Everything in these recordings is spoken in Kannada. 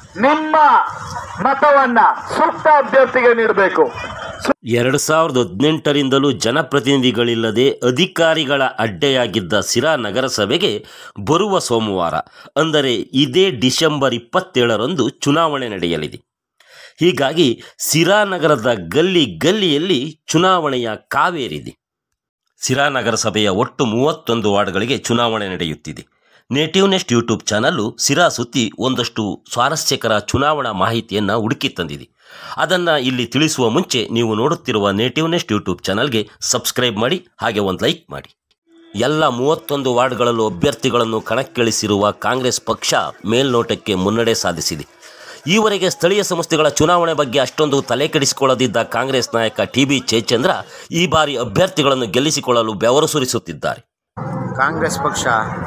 ನಿಮ್ಮ ಮತವನ್ನ ಸೂಕ್ತ ಅಭ್ಯರ್ಥಿಗೆ ನೀಡಬೇಕು ಎರಡು ಸಾವಿರದ ಹದಿನೆಂಟರಿಂದಲೂ ಜನಪ್ರತಿನಿಧಿಗಳಿಲ್ಲದೆ ಅಧಿಕಾರಿಗಳ ಅಡ್ಡೆಯಾಗಿದ್ದ ಸಿರಾ ನಗರಸಭೆಗೆ ಬರುವ ಸೋಮವಾರ ಅಂದರೆ ಇದೇ ಡಿಸೆಂಬರ್ ಇಪ್ಪತ್ತೇಳರಂದು ಚುನಾವಣೆ ನಡೆಯಲಿದೆ ಹೀಗಾಗಿ ಸಿರಾ ನಗರದ ಗಲ್ಲಿ ಗಲ್ಲಿಯಲ್ಲಿ ಚುನಾವಣೆಯ ಕಾವೇರಿದೆ ಸಿರಾ ನಗರಸಭೆಯ ಒಟ್ಟು ಮೂವತ್ತೊಂದು ವಾರ್ಡ್ಗಳಿಗೆ ಚುನಾವಣೆ ನಡೆಯುತ್ತಿದೆ ನೇಟಿವ್ ನೆಸ್ಟ್ ಯೂಟ್ಯೂಬ್ ಚಾನಲ್ಲು ಸಿರಾ ಸುತ್ತಿ ಒಂದಷ್ಟು ಸ್ವಾರಸ್ಯಕರ ಚುನಾವಣಾ ಮಾಹಿತಿಯನ್ನು ಹುಡುಕಿ ತಂದಿದೆ ಅದನ್ನು ಇಲ್ಲಿ ತಿಳಿಸುವ ಮುಂಚೆ ನೀವು ನೋಡುತ್ತಿರುವ ನೇಟಿವ್ ನೆಸ್ಟ್ ಯೂಟ್ಯೂಬ್ ಚಾನಲ್ಗೆ ಸಬ್ಸ್ಕ್ರೈಬ್ ಮಾಡಿ ಹಾಗೆ ಒಂದು ಲೈಕ್ ಮಾಡಿ ಎಲ್ಲ ಮೂವತ್ತೊಂದು ವಾರ್ಡ್ಗಳಲ್ಲೂ ಅಭ್ಯರ್ಥಿಗಳನ್ನು ಕಣಕ್ಕಿಳಿಸಿರುವ ಕಾಂಗ್ರೆಸ್ ಪಕ್ಷ ಮೇಲ್ನೋಟಕ್ಕೆ ಮುನ್ನಡೆ ಸಾಧಿಸಿದೆ ಈವರೆಗೆ ಸ್ಥಳೀಯ ಸಂಸ್ಥೆಗಳ ಚುನಾವಣೆ ಬಗ್ಗೆ ಅಷ್ಟೊಂದು ತಲೆ ಕೆಡಿಸಿಕೊಳ್ಳದಿದ್ದ ಕಾಂಗ್ರೆಸ್ ನಾಯಕ ಟಿ ಬಿ ಜಯಚಂದ್ರ ಈ ಬಾರಿ ಅಭ್ಯರ್ಥಿಗಳನ್ನು ಗೆಲ್ಲಿಸಿಕೊಳ್ಳಲು ಬೆವರು ಸುರಿಸುತ್ತಿದ್ದಾರೆ ಕಾಂಗ್ರೆಸ್ ಪಕ್ಷ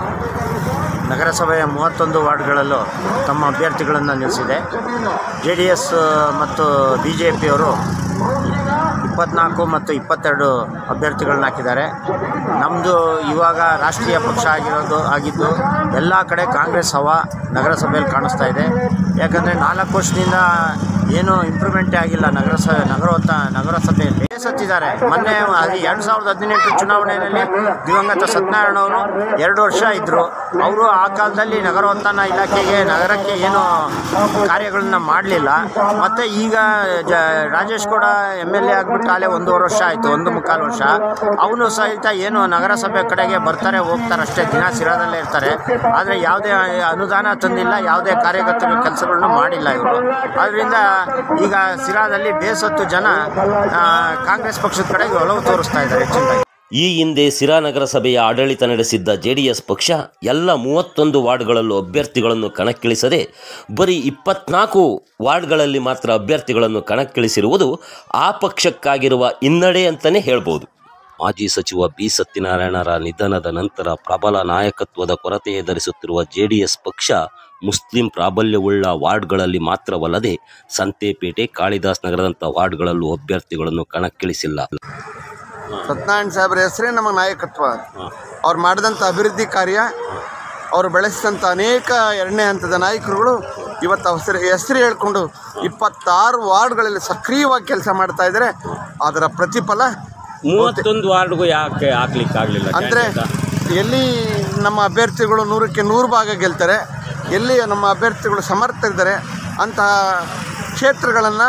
ನಗರಸಭೆಯ ಮೂವತ್ತೊಂದು ವಾರ್ಡ್ಗಳಲ್ಲೂ ತಮ್ಮ ಅಭ್ಯರ್ಥಿಗಳನ್ನು ನಿಲ್ಲಿಸಿದೆ ಜೆ ಡಿ ಎಸ್ ಮತ್ತು ಬಿ ಜೆ ಪಿಯವರು ಇಪ್ಪತ್ನಾಲ್ಕು ಮತ್ತು ಇಪ್ಪತ್ತೆರಡು ಅಭ್ಯರ್ಥಿಗಳನ್ನ ಹಾಕಿದ್ದಾರೆ ನಮ್ಮದು ಇವಾಗ ರಾಷ್ಟ್ರೀಯ ಪಕ್ಷ ಆಗಿರೋದು ಆಗಿದ್ದು ಎಲ್ಲ ಕಡೆ ಕಾಂಗ್ರೆಸ್ ಹವಾ ನಗರಸಭೆಯಲ್ಲಿ ಕಾಣಿಸ್ತಾ ಇದೆ ಯಾಕಂದರೆ ನಾಲ್ಕು ವರ್ಷದಿಂದ ಏನು ಇಂಪ್ರೂವ್ಮೆಂಟೇ ಆಗಿಲ್ಲ ನಗರಸಭೆ ನಗರೋತ್ತ ನಗರಸಭೆಯಲ್ಲಿ ಸತ್ತಿದ್ದಾರೆ ಮೊನ್ನೆ ಅದು ಎರಡು ಸಾವಿರದ ಹದಿನೆಂಟು ಚುನಾವಣೆಯಲ್ಲಿ ದಿವಂಗತ ಸತ್ಯನಾರಾಯಣ ಅವರು ಎರಡು ವರ್ಷ ಇದ್ದರು ಅವರು ಆ ಕಾಲದಲ್ಲಿ ನಗರೋತ್ಥಾನ ಇಲಾಖೆಗೆ ನಗರಕ್ಕೆ ಏನು ಕಾರ್ಯಗಳನ್ನ ಮಾಡಲಿಲ್ಲ ಮತ್ತು ಈಗ ಜ Rajesh Gowda M L A ಆಗಿಬಿಟ್ಟು ಅಲ್ಲೇ ಒಂದೂವರೆ ವರ್ಷ ಆಯಿತು ಒಂದು ಮುಕ್ಕಾಲು ವರ್ಷ ಅವನು ಸಹಿತ ಏನು ನಗರಸಭೆ ಕಡೆಗೆ ಬರ್ತಾರೆ ಹೋಗ್ತಾರೆ ಅಷ್ಟೇ ದಿನ ಸಿರಾದಲ್ಲೇ ಇರ್ತಾರೆ ಆದರೆ ಯಾವುದೇ ಅನುದಾನ ತಂದಿಲ್ಲ ಯಾವುದೇ ಕಾರ್ಯಗತ ಕೆಲಸಗಳನ್ನು ಮಾಡಿಲ್ಲ ಇವರು ಅದರಿಂದ ಈಗ ಸಿರಾದಲ್ಲಿ ಬೇಸತ್ತು ಜನ ಆ, ಕಾಂಗ್ರೆಸ್ ಪಕ್ಷದ ಕಡೆಗೆ ಒಲವು ತೋರಿಸ್ತಾ ಇದ್ದಾರೆ ಹೆಚ್ಚಿನದಾಗಿ ಈ ಹಿಂದೆ ಸಿರಾ ನಗರಸಭೆಯ ಆಡಳಿತ ನಡೆಸಿದ್ದ ಜೆಡಿಎಸ್ ಪಕ್ಷ ಎಲ್ಲ ಮೂವತ್ತೊಂದು ವಾರ್ಡ್ಗಳಲ್ಲೂ ಅಭ್ಯರ್ಥಿಗಳನ್ನು ಕಣಕ್ಕಿಳಿಸದೆ ಬರೀ ಇಪ್ಪತ್ನಾಲ್ಕು ವಾರ್ಡ್ಗಳಲ್ಲಿ ಮಾತ್ರ ಅಭ್ಯರ್ಥಿಗಳನ್ನು ಕಣಕ್ಕಿಳಿಸಿರುವುದು ಆ ಪಕ್ಷಕ್ಕಾಗಿರುವ ಹಿನ್ನಡೆ ಅಂತಲೇ ಹೇಳ್ಬೋದು ಮಾಜಿ ಸಚಿವ ಬಿ ಸತ್ಯನಾರಾಯಣರ ನಿಧನದ ನಂತರ ಪ್ರಬಲ ನಾಯಕತ್ವದ ಕೊರತೆ ಎದುರಿಸುತ್ತಿರುವ ಜೆಡಿಎಸ್ ಪಕ್ಷ ಮುಸ್ಲಿಂ ಪ್ರಾಬಲ್ಯವುಳ್ಳ ವಾರ್ಡ್ಗಳಲ್ಲಿ ಮಾತ್ರವಲ್ಲದೆ ಸಂತೆಪೇಟೆ ಕಾಳಿದಾಸ್ ನಗರದಂಥ ವಾರ್ಡ್ಗಳಲ್ಲೂ ಅಭ್ಯರ್ಥಿಗಳನ್ನು ಕಣಕ್ಕಿಳಿಸಿಲ್ಲ ಸತ್ಯನಾರಾಯಣ ಸಾಹೇಬ್ರ ಹೆಸರೇ ನಮಗೆ ನಾಯಕತ್ವ ಅವ್ರು ಮಾಡಿದಂಥ ಅಭಿವೃದ್ಧಿ ಕಾರ್ಯ ಅವರು ಬೆಳೆಸಿದಂಥ ಅನೇಕ ಎರಡನೇ ಹಂತದ ನಾಯಕರುಗಳು ಇವತ್ತು ಹೆಸರು ಹೆಸರು ಹೇಳ್ಕೊಂಡು ಇಪ್ಪತ್ತಾರು ವಾರ್ಡ್ಗಳಲ್ಲಿ ಸಕ್ರಿಯವಾಗಿ ಕೆಲಸ ಮಾಡ್ತಾ ಇದ್ದಾರೆ ಅದರ ಪ್ರತಿಫಲ ಮೂವತ್ತೊಂದು ವಾರ್ಡ್ಗೂ ಯಾಕೆ ಹಾಕ್ಲಿಕ್ಕೆ ಆಗಲಿಲ್ಲ ಅಂದರೆ ಎಲ್ಲಿ ನಮ್ಮ ಅಭ್ಯರ್ಥಿಗಳು ನೂರಕ್ಕೆ ನೂರು ಭಾಗ ಗೆಲ್ತಾರೆ ಎಲ್ಲಿ ನಮ್ಮ ಅಭ್ಯರ್ಥಿಗಳು ಸಮರ್ಥರಿದ್ದಾರೆ ಅಂತಹ ಕ್ಷೇತ್ರಗಳನ್ನು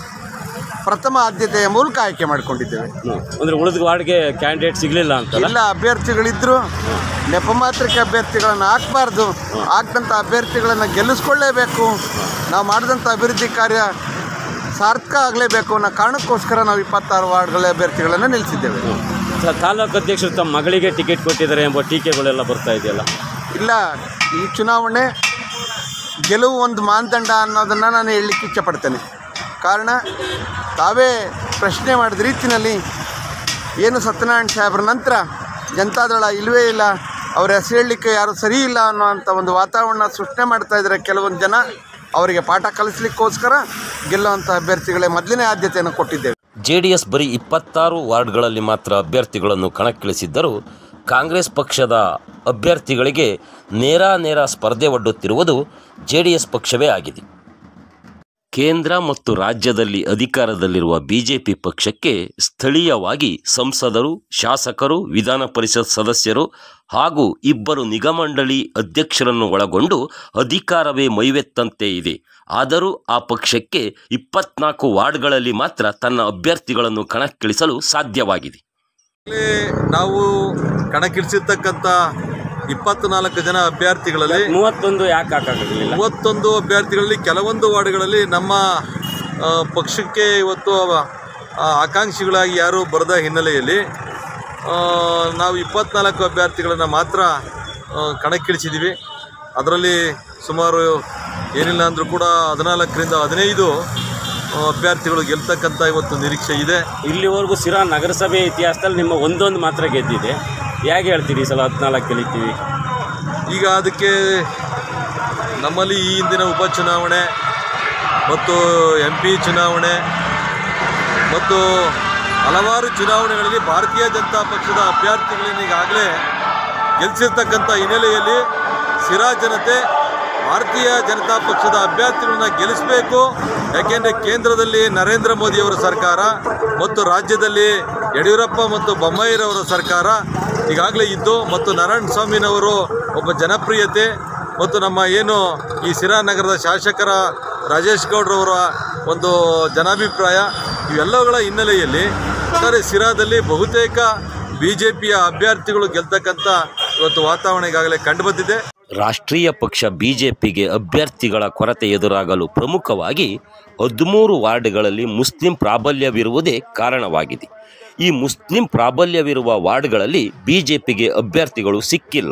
ಪ್ರಥಮ ಆದ್ಯತೆಯ ಮೂಲಕ ಆಯ್ಕೆ ಮಾಡಿಕೊಂಡಿದ್ದೇವೆ ಅಂದ್ರೆ ಉಳಿದ ವಾರ್ಡ್ಗೆ ಕ್ಯಾಂಡಿಡೇಟ್ ಸಿಗ್ಲಿಲ್ಲ ಅಂತಲ್ಲ ಎಲ್ಲ ಅಭ್ಯರ್ಥಿಗಳಿದ್ರು ನೆಪ ಮಾತ್ರಕ್ಕೆ ಅಭ್ಯರ್ಥಿಗಳನ್ನು ಹಾಕಬಾರ್ದು ಹಾಕ್ದಂಥ ಅಭ್ಯರ್ಥಿಗಳನ್ನು ಗೆಲ್ಲಿಸ್ಕೊಳ್ಳೇಬೇಕು ನಾವು ಮಾಡಿದಂಥ ಅಭಿವೃದ್ಧಿ ಕಾರ್ಯ ಸಾರ್ಥಕ ಆಗಲೇಬೇಕು ಅನ್ನೋ ಕಾರಣಕ್ಕೋಸ್ಕರ ನಾವು ಇಪ್ಪತ್ತಾರು ವಾರ್ಡ್ಗಳ ಅಭ್ಯರ್ಥಿಗಳನ್ನು ನಿಲ್ಲಿಸಿದ್ದೇವೆ ತಾಲೂಕು ಅಧ್ಯಕ್ಷರು ತಮ್ಮ ಮಗಳಿಗೆ ಟಿಕೆಟ್ ಕೊಟ್ಟಿದ್ದಾರೆ ಎಂಬ ಟೀಕೆಗಳೆಲ್ಲ ಬರ್ತಾ ಇದೆಯಲ್ಲ ಇಲ್ಲ ಈ ಚುನಾವಣೆ ಗೆಲುವು ಒಂದು ಮಾನದಂಡ ಅನ್ನೋದನ್ನು ನಾನು ಹೇಳಲಿಕ್ಕೆ ಇಚ್ಛಪಡ್ತೇನೆ ಕಾರಣ ತಾವೇ ಪ್ರಶ್ನೆ ಮಾಡಿದ ರೀತಿಯಲ್ಲಿ ಏನು ಸತ್ಯನಾರಾಯಣ ಸಾಹೇಬ್ರ ನಂತರ ಜನತಾದಳ ಇಲ್ಲವೇ ಇಲ್ಲ ಅವ್ರ ಹೆಸರು ಹೇಳಲಿಕ್ಕೆ ಯಾರು ಸರಿ ಇಲ್ಲ ಅನ್ನೋವಂಥ ಒಂದು ವಾತಾವರಣ ಸೃಷ್ಟಿ ಮಾಡ್ತಾ ಇದ್ದಾರೆ ಕೆಲವೊಂದು ಜನ ಅವರಿಗೆ ಪಾಠ ಕಲಿಸ್ಲಿಕ್ಕೋಸ್ಕರ ಗೆಲ್ಲುವಂಥ ಅಭ್ಯರ್ಥಿಗಳೇ ಮೊದಲನೇ ಆದ್ಯತೆಯನ್ನು ಕೊಟ್ಟಿದ್ದೇವೆ ಜೆಡಿಎಸ್ ಬರೀ ಇಪ್ಪತ್ತಾರು ವಾರ್ಡ್ಗಳಲ್ಲಿ ಮಾತ್ರ ಅಭ್ಯರ್ಥಿಗಳನ್ನು ಕಣಕ್ಕಿಳಿಸಿದ್ದರೂ ಕಾಂಗ್ರೆಸ್ ಪಕ್ಷದ ಅಭ್ಯರ್ಥಿಗಳಿಗೆ ನೇರ ನೇರ ಸ್ಪರ್ಧೆ ಒಡ್ಡುತ್ತಿರುವುದು ಜೆಡಿಎಸ್ ಪಕ್ಷವೇ ಆಗಿದೆ ಕೇಂದ್ರ ಮತ್ತು ರಾಜ್ಯದಲ್ಲಿ ಅಧಿಕಾರದಲ್ಲಿರುವ ಬಿಜೆಪಿ ಪಕ್ಷಕ್ಕೆ ಸ್ಥಳೀಯವಾಗಿ ಸಂಸದರು ಶಾಸಕರು ವಿಧಾನ ಪರಿಷತ್ ಸದಸ್ಯರು ಹಾಗೂ ಇಬ್ಬರು ನಿಗಮಂಡಳಿ ಅಧ್ಯಕ್ಷರನ್ನು ಒಳಗೊಂಡು ಅಧಿಕಾರವೇ ಮೈವೆತ್ತಂತೆ ಇದೆ ಆದರೂ ಆ ಪಕ್ಷಕ್ಕೆ ಇಪ್ಪತ್ನಾಲ್ಕು ವಾರ್ಡ್ಗಳಲ್ಲಿ ಮಾತ್ರ ತನ್ನ ಅಭ್ಯರ್ಥಿಗಳನ್ನು ಕಣಕ್ಕಿಳಿಸಲು ಸಾಧ್ಯವಾಗಿದೆ ಇಲ್ಲಿ ನಾವು ಕಣಕ್ಕಿಳಿಸಿರ್ತಕ್ಕಂಥ ಇಪ್ಪತ್ನಾಲ್ಕು ಜನ ಅಭ್ಯರ್ಥಿಗಳಲ್ಲಿ ಮೂವತ್ತೊಂದು ಯಾಕೆ ಹಾಕಾಗಲಿಲ್ಲ ಮೂವತ್ತೊಂದು ಅಭ್ಯರ್ಥಿಗಳಲ್ಲಿ ಕೆಲವೊಂದು ವಾರ್ಡ್ಗಳಲ್ಲಿ ನಮ್ಮ ಆ, ಪಕ್ಷಕ್ಕೆ ಇವತ್ತು ಆ, ಆಕಾಂಕ್ಷಿಗಳಾಗಿ ಯಾರೂ ಬರದ ಹಿನ್ನೆಲೆಯಲ್ಲಿ ಆ, ನಾವು ಇಪ್ಪತ್ನಾಲ್ಕು ಅಭ್ಯರ್ಥಿಗಳನ್ನು ಮಾತ್ರ ಆ, ಕಣಕ್ಕಿಳಿಸಿದ್ದೀವಿ ಅದರಲ್ಲಿ ಸುಮಾರು ಏನಿಲ್ಲ ಅಂದರೂ ಕೂಡ ಹದಿನಾಲ್ಕರಿಂದ ಹದಿನೈದು ಆ, ಅಭ್ಯರ್ಥಿಗಳು ಗೆಲ್ತಕ್ಕಂಥ ಇವತ್ತು ನಿರೀಕ್ಷೆ ಇದೆ ಇಲ್ಲಿವರೆಗೂ ಸಿರಾ ನಗರಸಭೆ ಇತಿಹಾಸದಲ್ಲಿ ನಿಮ್ಮ ಒಂದೊಂದು ಮಾತ್ರ ಗೆದ್ದಿದೆ ಹೇಗೆ ಹೇಳ್ತೀರಿ ಈ ಸಲ ಹದಿನಾಲ್ಕು ಗೆಲ್ಲಿತೀವಿ ಈಗ ಅದಕ್ಕೆ ನಮ್ಮಲ್ಲಿ ಈ ಹಿಂದಿನ ಉಪಚುನಾವಣೆ ಮತ್ತು ಎಂ ಪಿ ಚುನಾವಣೆ ಮತ್ತು ಹಲವಾರು ಚುನಾವಣೆಗಳಲ್ಲಿ ಭಾರತೀಯ ಜನತಾ ಪಕ್ಷದ ಅಭ್ಯರ್ಥಿಗಳನ್ನ ಈಗಾಗಲೇ ಗೆಲ್ಲಿಸಿರ್ತಕ್ಕಂಥ ಹಿನ್ನೆಲೆಯಲ್ಲಿ ಸಿರಾ ಜನತೆ ಭಾರತೀಯ ಜನತಾ ಪಕ್ಷದ ಅಭ್ಯರ್ಥಿಗಳನ್ನ ಗೆಲ್ಲಿಸಬೇಕು ಯಾಕೆಂದರೆ ಕೇಂದ್ರದಲ್ಲಿ ನರೇಂದ್ರ ಮೋದಿಯವರ ಸರ್ಕಾರ ಮತ್ತು ರಾಜ್ಯದಲ್ಲಿ ಯಡಿಯೂರಪ್ಪ ಮತ್ತು ಬೊಮ್ಮಾಯಿರವರ ಸರ್ಕಾರ ಈಗಾಗಲೇ ಇದ್ದು ಮತ್ತು ನಾರಾಯಣ ಸ್ವಾಮಿನವರು ಒಬ್ಬ ಜನಪ್ರಿಯತೆ ಮತ್ತು ನಮ್ಮ ಏನು ಈ ಸಿರಾ ನಗರದ ಶಾಸಕರ ರಾಜೇಶ್ ಗೌಡ್ರವರ ಒಂದು ಜನಾಭಿಪ್ರಾಯ ಇವೆಲ್ಲವುಗಳ ಹಿನ್ನೆಲೆಯಲ್ಲಿ ಒಟ್ಟಾರೆ ಸಿರಾದಲ್ಲಿ ಬಹುತೇಕ ಬಿ ಜೆ ಪಿಯ ಅಭ್ಯರ್ಥಿಗಳು ಗೆಲ್ತಕ್ಕಂಥ ಇವತ್ತು ವಾತಾವರಣ ಈಗಾಗಲೇ ಕಂಡುಬಂದಿದೆ ರಾಷ್ಟ್ರೀಯ ಪಕ್ಷ ಬಿಜೆಪಿಗೆ ಅಭ್ಯರ್ಥಿಗಳ ಕೊರತೆ ಎದುರಾಗಲು ಪ್ರಮುಖವಾಗಿ ಹದಿಮೂರು ವಾರ್ಡ್ಗಳಲ್ಲಿ ಮುಸ್ಲಿಂ ಪ್ರಾಬಲ್ಯವಿರುವುದೇ ಕಾರಣವಾಗಿದೆ ಈ ಮುಸ್ಲಿಂ ಪ್ರಾಬಲ್ಯವಿರುವ ವಾರ್ಡ್ಗಳಲ್ಲಿ ಬಿಜೆಪಿಗೆ ಅಭ್ಯರ್ಥಿಗಳು ಸಿಕ್ಕಿಲ್ಲ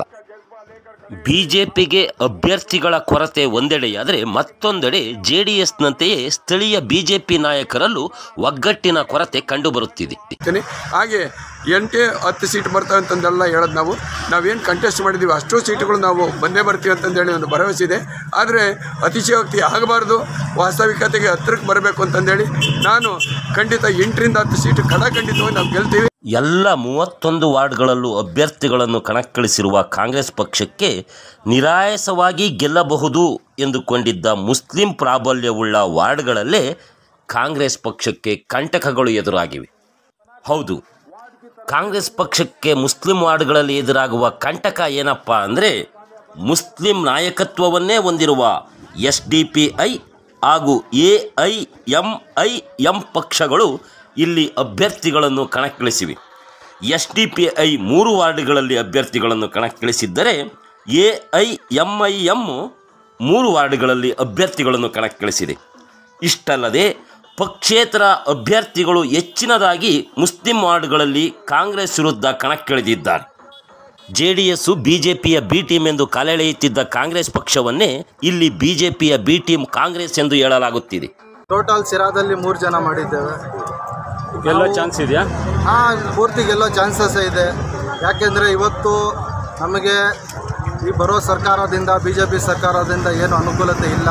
ಬಿಜೆಪಿಗೆ ಅಭ್ಯರ್ಥಿಗಳ ಕೊರತೆ ಒಂದೆಡೆಯಾದರೆ ಮತ್ತೊಂದೆಡೆ ಜೆ ಡಿ ಎಸ್ನಂತೆಯೇ ಸ್ಥಳೀಯ ಬಿಜೆಪಿ ನಾಯಕರಲ್ಲೂ ಒಗ್ಗಟ್ಟಿನ ಕೊರತೆ ಕಂಡುಬರುತ್ತಿದೆ ಇರ್ತೀನಿ ಹಾಗೆ ಎಂಟೇ ಹತ್ತು ಸೀಟ್ ಬರ್ತವೆ ಅಂತಂದೆಲ್ಲ ಹೇಳೋದು ನಾವು ನಾವೇನು ಕಂಟೆಸ್ಟ್ ಮಾಡಿದ್ದೀವಿ ಅಷ್ಟು ಸೀಟುಗಳು ನಾವು ಬಂದೇ ಬರ್ತೀವಿ ಅಂತಂದೇಳಿ ಒಂದು ಭರವಸೆ ಇದೆ ಆದರೆ ಅತಿಶಯೋಕ್ತಿ ಆಗಬಾರ್ದು ವಾಸ್ತವಿಕತೆಗೆ ಹತ್ತಿರಕ್ಕೆ ಬರಬೇಕು ಅಂತಂದೇಳಿ ನಾನು ಖಂಡಿತ ಎಂಟರಿಂದ ಹತ್ತು ಸೀಟು ಖಂಡಿತವಾಗಿ ನಾವು ಗೆಲ್ತೀವಿ ಎಲ್ಲ ಮೂವತ್ತೊಂದು ವಾರ್ಡ್ಗಳಲ್ಲೂ ಅಭ್ಯರ್ಥಿಗಳನ್ನು ಕಣಕ್ಕಿಳಿಸಿರುವ ಕಾಂಗ್ರೆಸ್ ಪಕ್ಷಕ್ಕೆ ನಿರಾಯಸವಾಗಿ ಗೆಲ್ಲಬಹುದು ಎಂದುಕೊಂಡಿದ್ದ ಮುಸ್ಲಿಂ ಪ್ರಾಬಲ್ಯವುಳ್ಳ ವಾರ್ಡ್ಗಳಲ್ಲೇ ಕಾಂಗ್ರೆಸ್ ಪಕ್ಷಕ್ಕೆ ಕಂಟಕಗಳು ಎದುರಾಗಿವೆ ಹೌದು ಕಾಂಗ್ರೆಸ್ ಪಕ್ಷಕ್ಕೆ ಮುಸ್ಲಿಂ ವಾರ್ಡ್ಗಳಲ್ಲಿ ಎದುರಾಗುವ ಕಂಟಕ ಏನಪ್ಪ ಅಂದರೆ ಮುಸ್ಲಿಂ ನಾಯಕತ್ವವನ್ನೇ ಹೊಂದಿರುವ ಎಸ್ ಡಿ ಪಿ ಐ ಹಾಗೂ A I M I M ಪಕ್ಷಗಳು ಇಲ್ಲಿ ಅಭ್ಯರ್ಥಿಗಳನ್ನು ಕಣಕ್ಕಿಳಿಸಿವೆ ಎಸ್ ಡಿ ಪಿ ಐ ಮೂರು ವಾರ್ಡ್ಗಳಲ್ಲಿ ಅಭ್ಯರ್ಥಿಗಳನ್ನು ಕಣಕ್ಕಿಳಿಸಿದ್ದರೆ A I M I M ಮೂರು ವಾರ್ಡ್ಗಳಲ್ಲಿ ಅಭ್ಯರ್ಥಿಗಳನ್ನು ಕಣಕ್ಕಿಳಿಸಿದೆ ಇಷ್ಟಲ್ಲದೆ ಪಕ್ಷೇತರ ಅಭ್ಯರ್ಥಿಗಳು ಹೆಚ್ಚಿನದಾಗಿ ಮುಸ್ಲಿಂ ವಾರ್ಡ್ಗಳಲ್ಲಿ ಕಾಂಗ್ರೆಸ್ ವಿರುದ್ಧ ಕಣಕ್ಕಿಳಿದಿದ್ದಾರೆ J D S B J ಪಿಯ ಬಿ ಟೀಮ್ ಎಂದು ಕಾಲೆಳೆಯುತ್ತಿದ್ದ ಕಾಂಗ್ರೆಸ್ ಪಕ್ಷವನ್ನೇ ಇಲ್ಲಿ ಬಿ ಜೆ ಪಿಯ ಬಿ ಟೀಮ್ ಕಾಂಗ್ರೆಸ್ ಎಂದು ಹೇಳಲಾಗುತ್ತಿದೆ ಟೋಟಲ್ ಸಿರಾದಲ್ಲಿ ಮೂರು ಜನ ಮಾಡಿದ್ದೇವೆ ಗೆಲ್ಲೋ ಚಾನ್ಸ್ ಇದೆಯಾ ಹಾಂ ಪೂರ್ತಿ ಗೆಲ್ಲೋ ಚಾನ್ಸಸ್ ಇದೆ ಯಾಕೆಂದರೆ ಇವತ್ತು ನಮಗೆ ಈ ಬರೋ ಸರ್ಕಾರದಿಂದ ಬಿ ಜೆ ಪಿ ಸರ್ಕಾರದಿಂದ ಏನು ಅನುಕೂಲತೆ ಇಲ್ಲ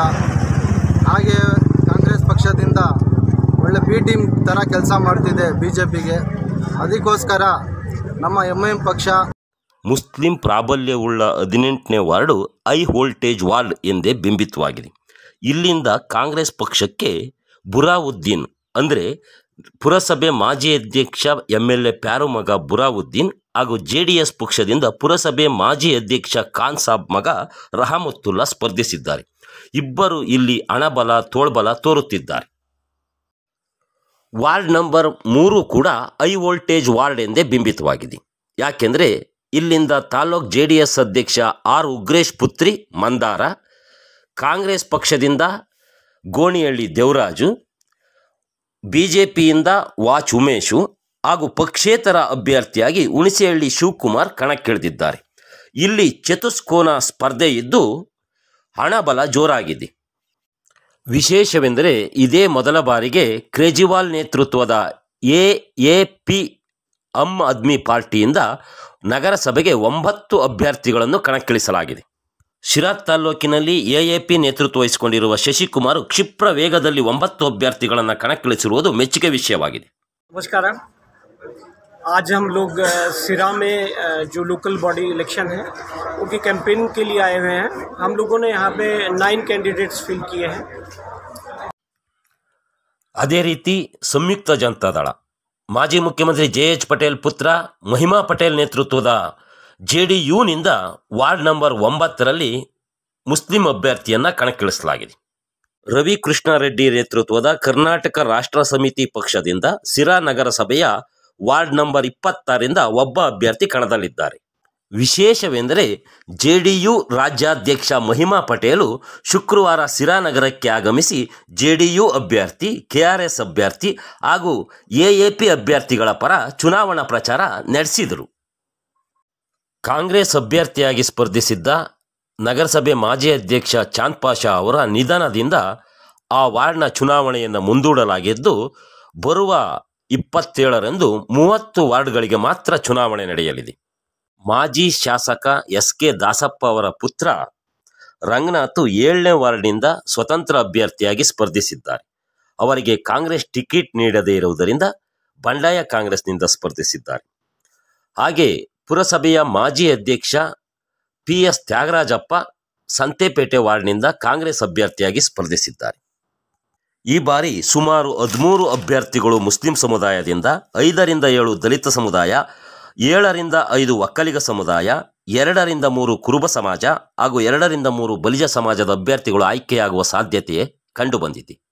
ಹಾಗೆ ಕಾಂಗ್ರೆಸ್ ಪಕ್ಷದಿಂದ ಒಳ್ಳೆ ಬಿ ಟೀಮ್ ಥರ ಕೆಲಸ ಮಾಡ್ತಿದೆ ಬಿ ಜೆ ಪಿಗೆ ಅದಕ್ಕೋಸ್ಕರ ನಮ್ಮ ಎಮ್ ಎಂ ಪಕ್ಷ ಮುಸ್ಲಿಂ ಪ್ರಾಬಲ್ಯವುಳ್ಳ ಹದಿನೆಂಟನೇ ವಾರ್ಡು ಹೈ ವೋಲ್ಟೇಜ್ ವಾರ್ಡ್ ಎಂದೇ ಬಿಂಬಿತವಾಗಿದೆ ಇಲ್ಲಿಂದ ಕಾಂಗ್ರೆಸ್ ಪಕ್ಷಕ್ಕೆ ಬುರಾವುದ್ದೀನ್ ಅಂದರೆ ಪುರಸಭೆ ಮಾಜಿ ಅಧ್ಯಕ್ಷ ಎಮ್ ಎಲ್ ಎ ಪ್ಯಾರು ಮಗ ಬುರಾವುದ್ದೀನ್ ಹಾಗೂ ಜೆ ಡಿ ಎಸ್ ಪಕ್ಷದಿಂದ ಪುರಸಭೆ ಮಾಜಿ ಅಧ್ಯಕ್ಷ ಖಾನ್ ಸಾಬ್ ಮಗ ರಹಮತ್ತುಲ್ಲಾ ಸ್ಪರ್ಧಿಸಿದ್ದಾರೆ ಇಬ್ಬರು ಇಲ್ಲಿ ಹಣಬಲ ತೋಳ್ಬಲ ತೋರುತ್ತಿದ್ದಾರೆ ವಾರ್ಡ್ ನಂಬರ್ ಮೂರು ಕೂಡ ಹೈ ವೋಲ್ಟೇಜ್ ವಾರ್ಡ್ ಎಂದೇ ಬಿಂಬಿತವಾಗಿದೆ ಯಾಕೆಂದರೆ ಇಲ್ಲಿಂದ ತಾಲೂಕ್ ಜೆ ಡಿ ಎಸ್ ಅಧ್ಯಕ್ಷ ಆರ್ ಉಗ್ರೇಶ್ ಪುತ್ರಿ ಮಂದಾರ ಕಾಂಗ್ರೆಸ್ ಪಕ್ಷದಿಂದ ಗೋಣಿಹಳ್ಳಿ ದೇವರಾಜು ಬಿ ಜೆ ಪಿಯಿಂದ ವಾಚ್ ಉಮೇಶು ಹಾಗೂ ಪಕ್ಷೇತರ ಅಭ್ಯರ್ಥಿಯಾಗಿ ಹುಣಸೆಹಳ್ಳಿ ಶಿವಕುಮಾರ್ ಕಣಕ್ಕಿಳಿದಿದ್ದಾರೆ ಇಲ್ಲಿ ಚತುಷ್ಕೋನ ಸ್ಪರ್ಧೆ ಇದ್ದು ಹಣಬಲ ಜೋರಾಗಿದೆ ವಿಶೇಷವೆಂದರೆ ಇದೇ ಮೊದಲ ಬಾರಿಗೆ ಕೇಜ್ರಿವಾಲ್ ನೇತೃತ್ವದ A A P Aam Aadmi ಪಾರ್ಟಿಯಿಂದ ನಗರಸಭೆಗೆ ಒಂಬತ್ತು ಅಭ್ಯರ್ಥಿಗಳನ್ನು ಕಣಕ್ಕಿಳಿಸಲಾಗಿದೆ ಶಿರಾ ತಾಲ್ಲೂಕಿನಲ್ಲಿ ಎಎಪಿ ನೇತೃತ್ವ ವಹಿಸಿಕೊಂಡಿರುವ ಶಶಿಕುಮಾರ್ ಕ್ಷಿಪ್ರ ವೇಗದಲ್ಲಿ ಒಂಬತ್ತು ಅಭ್ಯರ್ಥಿಗಳನ್ನು ಕಣಕ್ಕಿಳಿಸಿರುವುದು ಮೆಚ್ಚುಗೆ ವಿಷಯವಾಗಿದೆ नमस्कार आज हम लोग अ, सिरा में अ, जो लोकल बॉडी इलेक्शन है उनकी कैंपेन के लिए आए हुए हैं हम लोगों ने यहाँ पे नाइन कैंडिडेट्स फिल किए हैं ಅದೇ ರೀತಿ ಸಂಯುಕ್ತ ಜನತಾದಳ ಮಾಜಿ ಮುಖ್ಯಮಂತ್ರಿ ಜೆ ಎಚ್ ಪಟೇಲ್ ಪುತ್ರ ಮಹಿಮಾ ಪಟೇಲ್ ನೇತೃತ್ವದ ಜೆ ಡಿ ಯುನಿಂದ ವಾರ್ಡ್ ನಂಬರ್ ಒಂಬತ್ತರಲ್ಲಿ ಮುಸ್ಲಿಂ ಅಭ್ಯರ್ಥಿಯನ್ನು ಕಣಕ್ಕಿಳಿಸಲಾಗಿದೆ ರವಿ ಕೃಷ್ಣಾರೆಡ್ಡಿ ನೇತೃತ್ವದ ಕರ್ನಾಟಕ ರಾಷ್ಟ್ರ ಸಮಿತಿ ಪಕ್ಷದಿಂದ ಸಿರಾ ನಗರಸಭೆಯ ವಾರ್ಡ್ ನಂಬರ್ ಇಪ್ಪತ್ತಾರರಿಂದ ಒಬ್ಬ ಅಭ್ಯರ್ಥಿ ಕಣದಲ್ಲಿದ್ದಾರೆ ವಿಶೇಷವೆಂದರೆ ಜೆ ಡಿ ಯು ರಾಜ್ಯಾಧ್ಯಕ್ಷ ಮಹಿಮಾ ಪಟೇಲು ಶುಕ್ರವಾರ ಸಿರಾ ನಗರಕ್ಕೆ ಆಗಮಿಸಿ ಜೆ ಡಿ ಯು ಅಭ್ಯರ್ಥಿ ಕೆ ಆರ್ ಎಸ್ ಅಭ್ಯರ್ಥಿ ಹಾಗೂ ಎ ಎ ಪಿ ಅಭ್ಯರ್ಥಿಗಳ ಪರ ಚುನಾವಣಾ ಪ್ರಚಾರ ನಡೆಸಿದರು ಕಾಂಗ್ರೆಸ್ ಅಭ್ಯರ್ಥಿಯಾಗಿ ಸ್ಪರ್ಧಿಸಿದ್ದ ನಗರಸಭೆ ಮಾಜಿ ಅಧ್ಯಕ್ಷ ಚಾಂದ್ ಪಾಷಾ ಅವರ ನಿಧನದಿಂದ ಆ ವಾರ್ಡ್ನ ಚುನಾವಣೆಯನ್ನು ಮುಂದೂಡಲಾಗಿದ್ದು ಬರುವ ಇಪ್ಪತ್ತೇಳರಂದು ಮೂವತ್ತು ವಾರ್ಡ್ಗಳಿಗೆ ಮಾತ್ರ ಚುನಾವಣೆ ನಡೆಯಲಿದೆ ಮಾಜಿ ಶಾಸಕ ಎಸ್ ಕೆ ದಾಸಪ್ಪ ಅವರ ಪುತ್ರ ರಂಗನಾಥ್ ಏಳನೇ ವಾರ್ಡ್ನಿಂದ ಸ್ವತಂತ್ರ ಅಭ್ಯರ್ಥಿಯಾಗಿ ಸ್ಪರ್ಧಿಸಿದ್ದಾರೆ ಅವರಿಗೆ ಕಾಂಗ್ರೆಸ್ ಟಿಕೆಟ್ ನೀಡದೇ ಇರುವುದರಿಂದ ಬಂಡಾಯ ಕಾಂಗ್ರೆಸ್ನಿಂದ ಸ್ಪರ್ಧಿಸಿದ್ದಾರೆ ಹಾಗೆ ಪುರಸಭೆಯ ಮಾಜಿ ಅಧ್ಯಕ್ಷ ಪಿ ಎಸ್ ತ್ಯಾಗರಾಜಪ್ಪ ಸಂತೆಪೇಟೆ ವಾರ್ಡ್ನಿಂದ ಕಾಂಗ್ರೆಸ್ ಅಭ್ಯರ್ಥಿಯಾಗಿ ಸ್ಪರ್ಧಿಸಿದ್ದಾರೆ ಈ ಬಾರಿ ಸುಮಾರು ಹದಿಮೂರು ಅಭ್ಯರ್ಥಿಗಳು ಮುಸ್ಲಿಂ ಸಮುದಾಯದಿಂದ ಐದರಿಂದ ಏಳು ದಲಿತ ಸಮುದಾಯ ಏಳರಿಂದ ಐದು ಒಕ್ಕಲಿಗ ಸಮುದಾಯ ಎರಡರಿಂದ ಮೂರು ಕುರುಬ ಸಮಾಜ ಹಾಗೂ ಎರಡರಿಂದ ಮೂರು ಬಲಿಜ ಸಮಾಜದ ಅಭ್ಯರ್ಥಿಗಳು ಆಯ್ಕೆಯಾಗುವ ಸಾಧ್ಯತೆ ಕಂಡುಬಂದಿದೆ